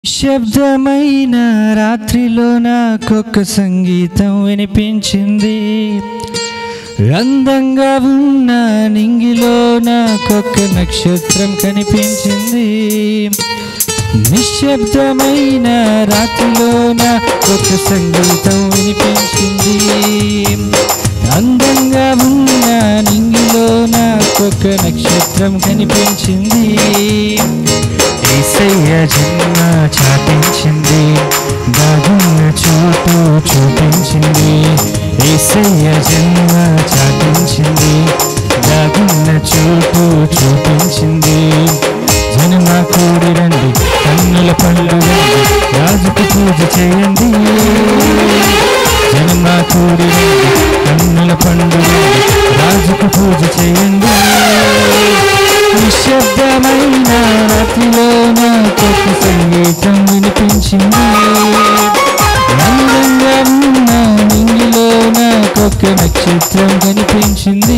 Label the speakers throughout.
Speaker 1: శబ్దమైన రాత్రిలో నాకొక సంగీతం వినిపించింది అందంగా ఉన్న నింగిలో నాకొక నక్షత్రం కనిపించింది నిశ్శబ్దమైన రాత్రిలో నాకొక సంగీతం వినిపించింది అందంగా ఉన్న నింగిలో నాకొక నక్షత్రం కనిపించింది ఏసయ్య జన్మ చాటించింది దాగున్న చోటు చూపించింది ఏసయ్య జన్మ చాటించింది దాగున్న చోటు చూపించింది జన్మ కూడి రండి కన్నుల పండు రండి రాజుకు పూజ చేయండి జన్మ కూడి రండి కన్నుల పండు రండి రాజుకు పూజ చేయండి నిశ్శబ్దమైన రాత్రిలో నాకొక సంగీతం వినిపించింది అందంగా ఉన్న నింగిలో నాకొక నక్షత్రం కనిపించింది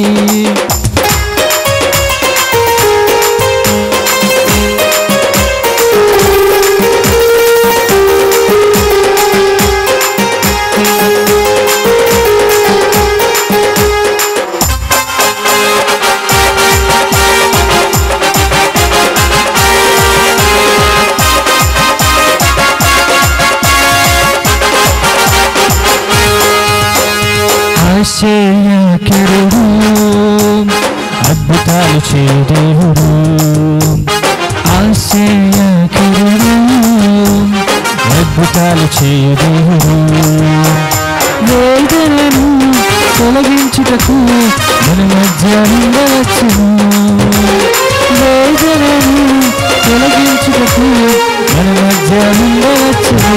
Speaker 1: ఆశ్చర్యకరుడు అద్భుతాలు చేయదేవుడు ఆశ్చర్యకరుడు అద్భుతాలు చేయదేవుడు వేదనను తొలగించుటకు మన మధ్య ఉండవచ్చును వేదనను తొలగించుటకు మన మధ్య ఉండవచ్చును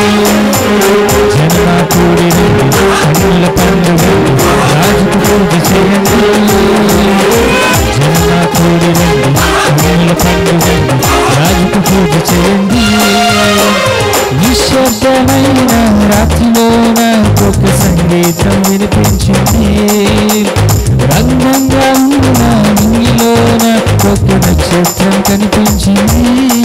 Speaker 1: జన్మ కూడి రండి కన్నుల పండుగ రాజుకు పూజ చేయండి జన్మ కూడి రండి కన్నుల పండుగ రాజుకు పూజ చేయండి నిశ్శబ్దమైన రాత్రిలో నాకొక సంగీతం వినిపించింది రంగంగా ఉన్న నింగిలో నాకొక నక్షత్రం కనిపించింది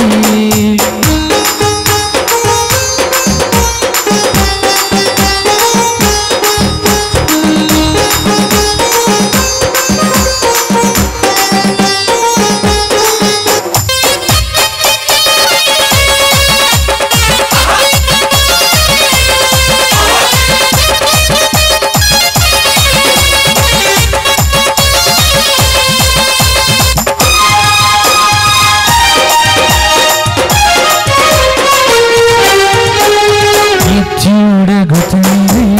Speaker 1: నిత్యుడగుతుంది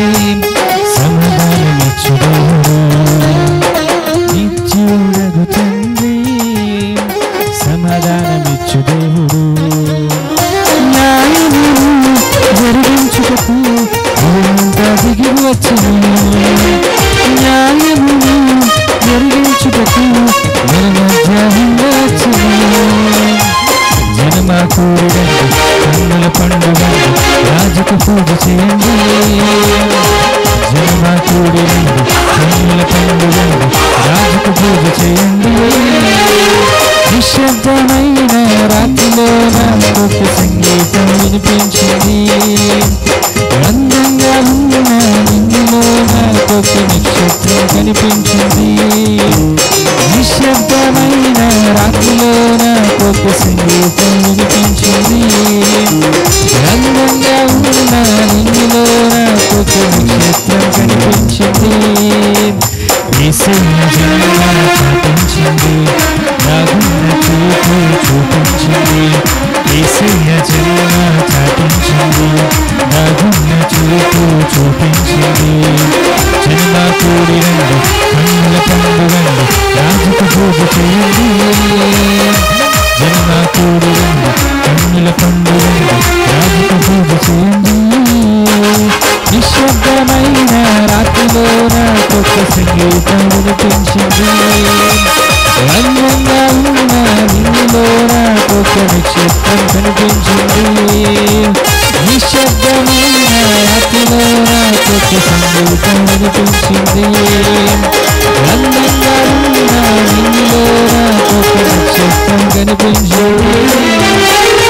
Speaker 1: సమాధానమిచ్చుదేవుడు నిత్యుడగుతుంది సమాధానమిచ్చుదేవుడు న్యాయము జరిగించుటకు భూమింత దిగి వచ్చును న్యాయమును జరిగించుటకు మన మధ్య ఉండవచ్చును జనమ కూడండి కన్నుల పండుగ రాజుకు పూజ చేయండి జనమ కూడండి కన్నుల పండుగ రాజుకు పూజ చేయండి నిశ్శబ్దమైన రాత్రిలో నాకొక సంగీతం వినిపించింది అందంగా ఉన్న నిన్నులో నాకొక నక్షత్రం కనిపించింది నిశ్శబ్దమైన రాత్రిలో నాకొక సంగీతం వినిపించింది అందంగా ఉన్న నిన్నులో నాకొక నక్షత్రం కనిపించింది ఏసయ్య జన్మ చాటించింది నాగున్న చూపు చూపించింది ఏసయ్య జన్మ చాటించింది నాగున్న చూపు చూపించింది జన్మ కూడి రండి కన్నుల పండుగండి రాజుకు పూజ చేయండి జన్మ కూడి రండి కన్నుల పండుగండి రాజుకు పూజ చేయండి నిశ్శబ్దమైన రాత్రిలో నాకొక సంగీతం వినిపించింది అందంగా ఉన్న నిన్నులో నాకొక నక్షత్రం కనిపించింది నిశ్శబ్దమైన రాత్రిలో నాకొక సంగీతం వినిపించింది అందంగా ఉన్న నిన్నులో నాకొక నక్షత్రం కనిపించింది